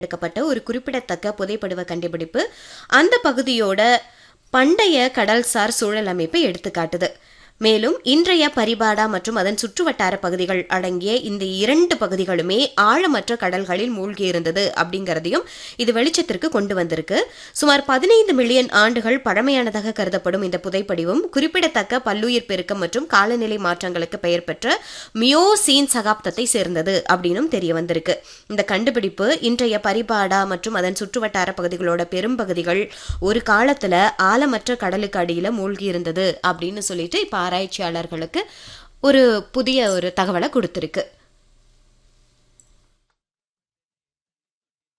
எடுக்கப்பட்ட ஒரு குறிப்பிடத்தக்க புதைப்படுவ கண்டுபிடிப்பு அந்த பகுதியோட பண்டைய கடல்சார் சூழல் அமைப்பை எடுத்துக்காட்டுது மேலும் இன்றைய பரிபாடா மற்றும் அதன் சுற்றுவட்டார பகுதிகள் அடங்கிய இந்த இரண்டு பகுதிகளுமே ஆழமற்ற கடல்களில் மூழ்கியிருந்தது அப்படிங்கிறதையும் இது வெளிச்சத்திற்கு கொண்டு வந்திருக்கு சுமார் பதினைந்து மில்லியன் ஆண்டுகள் பழமையானதாக கருதப்படும் இந்த புதைப்படிவும் குறிப்பிடத்தக்க பல்லுயிர் பெருக்கம் மற்றும் காலநிலை மாற்றங்களுக்கு பெயர் பெற்ற மியோசீன் சகாப்தத்தை சேர்ந்தது அப்படின்னும் தெரிய வந்திருக்கு இந்த கண்டுபிடிப்பு இன்றைய பரிபாடா மற்றும் அதன் சுற்றுவட்டார பகுதிகளோட பெரும்பகுதிகள் ஒரு காலத்துல ஆழமற்ற கடலுக்கு அடியில மூழ்கி இருந்தது அப்படின்னு சொல்லிட்டு இப்ப ஆராய்ச்சியாளர்களுக்கு ஒரு புதிய ஒரு தகவலை கொடுத்திருக்கு